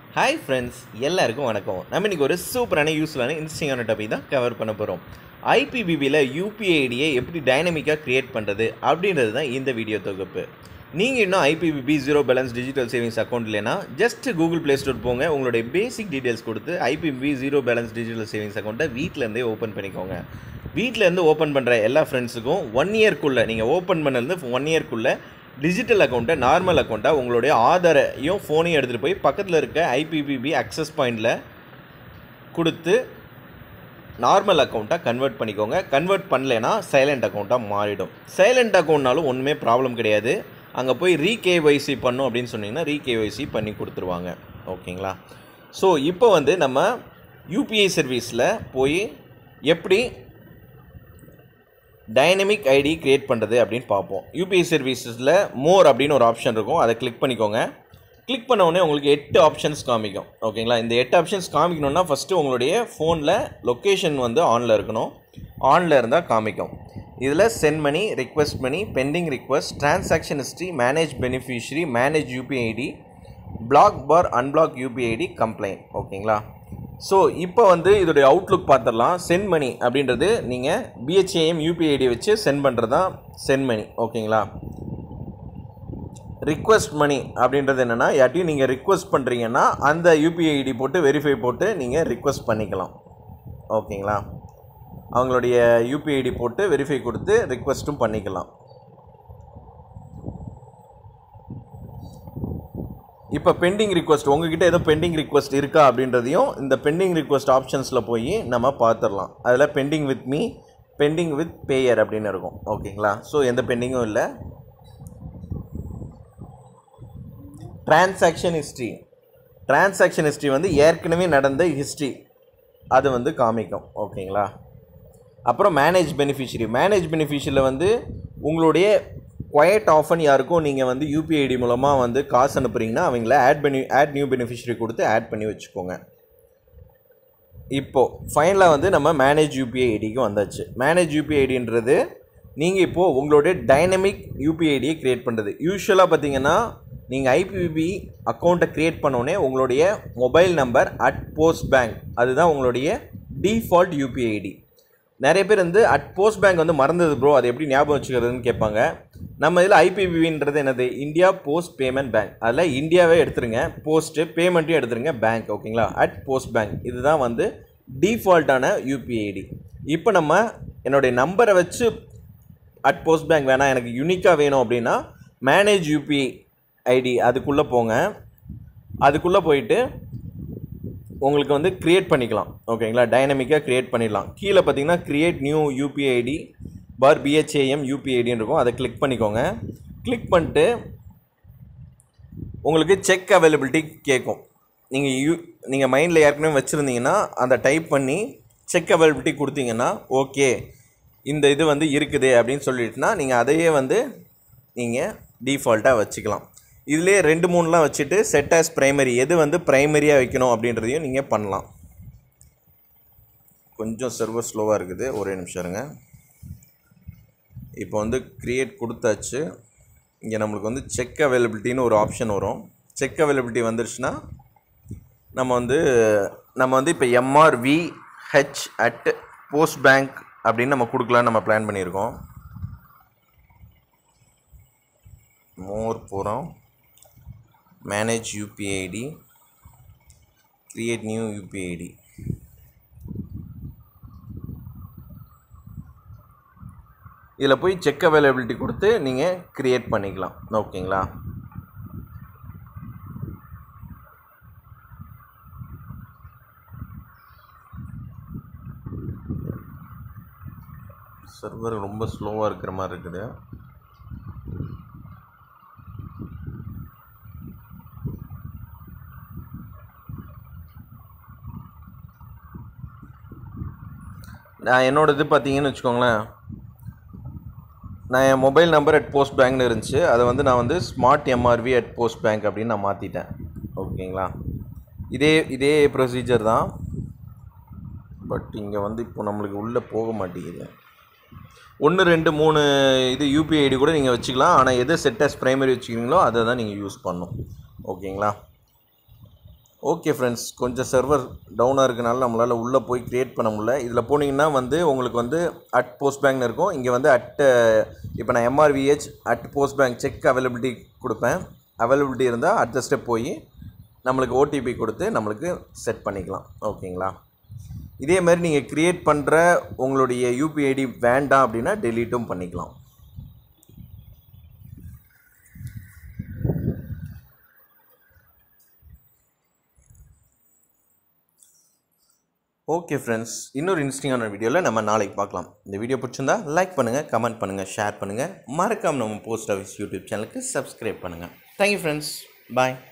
hi friends எல்லாருக்கும் வணக்கம் நம்ம இன்னைக்கு ஒரு சூப்பரான யூஸ்ஃபுல்லான இன்ட்ரெஸ்டிங்கான டாபிக் தான் கவர் பண்ண போகிறோம் ஐபிபிபியில் யூபிஐ ஐடியை எப்படி டைனமிக்காக க்ரியேட் பண்ணுறது அப்படின்றது தான் இந்த வீடியோ தொகுப்பு நீங்கள் இன்னும் IPPB zero balance digital savings account இல்லைனா ஜஸ்ட் கூகுள் ப்ளே ஸ்டோர் போங்க உங்களுடைய பேசிக் டீட்டெயில்ஸ் கொடுத்து IPPB zero balance digital savings அக்கௌண்ட்டை வீட்டிலேருந்தே ஓப்பன் பண்ணிக்கோங்க வீட்டிலேருந்து ஓப்பன் பண்ணுற எல்லா ஃப்ரெண்ட்ஸுக்கும் ஒன் இயர்க்குள்ளே நீங்கள் ஓப்பன் பண்ணலேருந்து ஒன் இயர்க்குள்ளே டிஜிட்டல் அக்கௌண்ட்டை நார்மல் அக்கௌண்ட்டை உங்களுடைய ஆதாரையும் ஃபோனையும் எடுத்துகிட்டு போய் பக்கத்தில் இருக்க ஐபிபிபி அக்சஸ் பாயிண்டில் கொடுத்து நார்மல் அக்கௌண்ட்டாக கன்வெர்ட் பண்ணிக்கோங்க கன்வெர்ட் பண்ணலைன்னா சைலண்ட் அக்கௌண்ட்டாக மாறிடும் சைலண்ட் அக்கௌண்ட்னாலும் ஒன்றுமே ப்ராப்ளம் கிடையாது அங்கே போய் ரீகேஒய்சி பண்ணும் அப்படின்னு சொன்னீங்கன்னா ரீகேஒய்சி பண்ணி கொடுத்துருவாங்க ஓகேங்களா ஸோ இப்போ வந்து நம்ம யூபிஐ சர்வீஸில் போய் எப்படி டைனமிக் ஐடி கிரியேட் பண்ணுறது அப்படின்னு பார்ப்போம் யூபிஐ சர்வீசஸில் மோர் அப்படின்னு ஒரு ஆப்ஷன் இருக்கும் அதை கிளிக் பண்ணிக்கோங்க கிளிக் பண்ண உடனே உங்களுக்கு எட்டு ஆப்ஷன்ஸ் காமிக்கும் ஓகேங்களா இந்த எட்டு ஆப்ஷன்ஸ் காமிக்கணும்னா ஃபஸ்ட்டு உங்களுடைய ஃபோனில் லொக்கேஷன் வந்து ஆனில் இருக்கணும் ஆனில் இருந்தால் காமிக்கும் இதில் send money request money pending request transaction history manage beneficiary manage UPI ID block for unblock UPI ID complaint ஓகேங்களா ஸோ இப்போ வந்து இதோடைய அவுட்லுக் பார்த்துடலாம் சென்ட் மணி அப்படின்றது நீங்கள் பிஹெச்ஏஎம் யூபிஐ ஐடி வச்சு சென்ட் பண்ணுறது தான் சென்ட் மணி ஓகேங்களா ரிக்வெஸ்ட் மணி அப்படின்றது என்னென்னா யார்ட்டையும் நீங்கள் ரிக்வெஸ்ட் பண்ணுறீங்கன்னா அந்த யூபிஐ ஐடி போட்டு வெரிஃபை போட்டு நீங்கள் ரிக்வெஸ்ட் பண்ணிக்கலாம் ஓகேங்களா அவங்களுடைய யூபிஐ ஐடி போட்டு வெரிஃபை கொடுத்து ரிக்வெஸ்ட்டும் பண்ணிக்கலாம் இப்போ பெண்டிங் ரிக்வஸ்ட் உங்ககிட்ட ஏதோ பெண்டிங் ரிக்வஸ்ட் இருக்கா அப்படின்றதையும் இந்த பெண்டிங் ரிக்வஸ்ட் ஆப்ஷன்ஸில் போய் நம்ம பார்த்துடலாம் அதில் pending with me pending with payer அப்படின்னு இருக்கும் ஓகேங்களா ஸோ எந்த பெண்டிங்கும் இல்லை டிரான்சாக்ஷன் ஹிஸ்ட்ரி டிரான்சாக்ஷன் ஹிஸ்ட்ரி வந்து ஏற்கனவே நடந்த ஹிஸ்ட்ரி அது வந்து காமிக்கும் ஓகேங்களா அப்புறம் மேனேஜ் பெனிஃபிஷரி மேனேஜ் பெனிஃபிஷரியில் வந்து உங்களுடைய குவைட் ஆஃபன் யாருக்கும் நீங்கள் வந்து யூபிஐ ஐடி மூலமாக வந்து காசு அனுப்புகிறீங்கன்னா அவங்கள ஆட் பண்ணி ஆட் நியூ பெனிஃபிஷரி கொடுத்து ஆட் பண்ணி வச்சுக்கோங்க இப்போது ஃபைனலாக வந்து நம்ம மேனேஜ் யூபிஐ ஐடிக்கு வந்தாச்சு மேனேஜ் யூபிஐ ஐடின்றது நீங்கள் இப்போது உங்களுடைய டைனமிக் யூபிஐ ஐடியை க்ரியேட் பண்ணுறது யூஸ்வலாக பார்த்தீங்கன்னா நீங்கள் ஐபிபிபி அக்கௌண்ட்டை க்ரியேட் பண்ணோடனே உங்களுடைய mobile number at post bank அதுதான் உங்களுடைய டிஃபால்ட் யூபிஐ ஐடி நிறைய பேர் வந்து அட் போஸ்ட் பேங்க் வந்து மறந்தது ப்ரோ அது எப்படி ஞாபகம் வச்சுக்கிறதுன்னு கேட்பாங்க நம்ம இதில் ஐபிபின்றது என்னது இந்தியா போஸ்ட் பேமெண்ட் பேங்க் அதில் இந்தியாவே எடுத்துருங்க போஸ்ட்டு பேமெண்ட்டையும் எடுத்துருங்க பேங்க் ஓகேங்களா அட் போஸ்ட் பேங்க் இதுதான் வந்து டிஃபால்ட்டான யூபிஐ ஐடி இப்போ நம்ம என்னுடைய நம்பரை வச்சு அட் போஸ்ட் பேங்க் வேணாம் எனக்கு யூனிக்காக வேணும் அப்படின்னா மேனேஜ் யூபிஐ ஐடி அதுக்குள்ளே போங்க அதுக்குள்ளே போயிட்டு உங்களுக்கு வந்து க்ரியேட் பண்ணிக்கலாம் ஓகேங்களா டைனமிக்காக க்ரியேட் பண்ணிடலாம் கீழே பார்த்தீங்கன்னா create new UPI ID for பிஹெச்ஏஎம் யூபிஐ ஐடின்னு இருக்கும் அதை கிளிக் பண்ணிக்கோங்க கிளிக் பண்ணிட்டு உங்களுக்கு செக் அவைலபிலிட்டி கேட்கும் நீங்கள் யூ நீங்கள் மைண்டில் ஏற்கனவே வச்சுருந்தீங்கன்னா அந்த டைப் பண்ணி செக் அவைலபிலிட்டி கொடுத்தீங்கன்னா ஓகே இந்த இது வந்து இருக்குது அப்படின்னு சொல்லிட்டுனா நீங்கள் அதையே வந்து நீங்கள் டிஃபால்ட்டாக வச்சுக்கலாம் இதிலே ரெண்டு மூணுலாம் வச்சுட்டு செட் ஆஸ் ப்ரைமரி எது வந்து ப்ரைமரியாக வைக்கணும் அப்படின்றதையும் நீங்கள் பண்ணலாம் கொஞ்சம் சர்வர் ஸ்லோவாக இருக்குது ஒரே நிமிஷம் இருங்க இப்போ வந்து க்ரியேட் கொடுத்தாச்சு இங்கே நம்மளுக்கு வந்து செக் அவைலபிலிட்டின்னு ஒரு ஆப்ஷன் வரும் செக் அவைலபிலிட்டி வந்துருச்சுன்னா நம்ம வந்து நம்ம வந்து இப்போ MRV H at post bank அப்படின்னு நம்ம கொடுக்கலான்னு நம்ம பிளான் பண்ணியிருக்கோம் மோர் போகிறோம் manage UPI ID create new UPI ID இதில் போய் செக் அவைலபிலிட்டி கொடுத்து நீங்கள் க்ரியேட் பண்ணிக்கலாம் ஓகேங்களா சர்வர் ரொம்ப ஸ்லோவாக இருக்கிற மாதிரி இருக்குது நான் என்னோட இது பார்த்தீங்கன்னு வச்சுக்கோங்களேன் நான் என் மொபைல் நம்பர் அட் போஸ்ட் பேங்க்னு இருந்துச்சு அதை வந்து நான் வந்து smart MRV at post bank அப்படின்னு நான் மாற்றிட்டேன் ஓகேங்களா இதே இதே ப்ரொசீஜர் தான் பட் இங்கே வந்து இப்போ நம்மளுக்கு உள்ளே போக மாட்டேங்குது ஒன்று ரெண்டு மூணு இது யூபிஐ ஐடி கூட நீங்கள் வச்சுக்கலாம் ஆனால் எது செட் as ப்ரைமரி வச்சுக்கிறீங்களோ அதை தான் நீங்கள் யூஸ் பண்ணணும் ஓகேங்களா ஓகே ஃப்ரெண்ட்ஸ் கொஞ்சம் சர்வர் டவுனாக இருக்கனால நம்மளால் உள்ளே போய் க்ரியேட் பண்ண முடியல இதில் போனீங்கன்னா வந்து உங்களுக்கு வந்து அட் போஸ்ட் பேங்க்னு இருக்கும் இங்கே வந்து அட் இப்போ நான் MRVH at post bank check availability கொடுப்பேன் அவைலபிலிட்டி இருந்தால் அடுத்த ஸ்டெப் போய் நம்மளுக்கு ஓடிபி கொடுத்து நம்மளுக்கு செட் பண்ணிக்கலாம் ஓகேங்களா இதே மாதிரி நீங்கள் க்ரியேட் பண்ணுற உங்களுடைய யூபிஐடி வேண்டாம் அப்படின்னா டெலீட்டும் பண்ணிக்கலாம் ஓகே ஃப்ரெண்ட்ஸ் இன்னொரு இன்ட்ரெஸ்டிங்கான வீடியோவில் நம்ம நாளைக்கு பார்க்கலாம் இந்த வீடியோ பிடிச்சிருந்தா லைக் பண்ணுங்கள் கமெண்ட் பண்ணுங்கள் ஷேர் பண்ணுங்கள் மறக்காமல் நம்ம போஸ்ட் ஆஃபீஸ் யூடியூப் சேனலுக்கு சப்ஸ்கிரைப் பண்ணுங்கள் தேங்க்யூ ஃப்ரெண்ட்ஸ் பாய்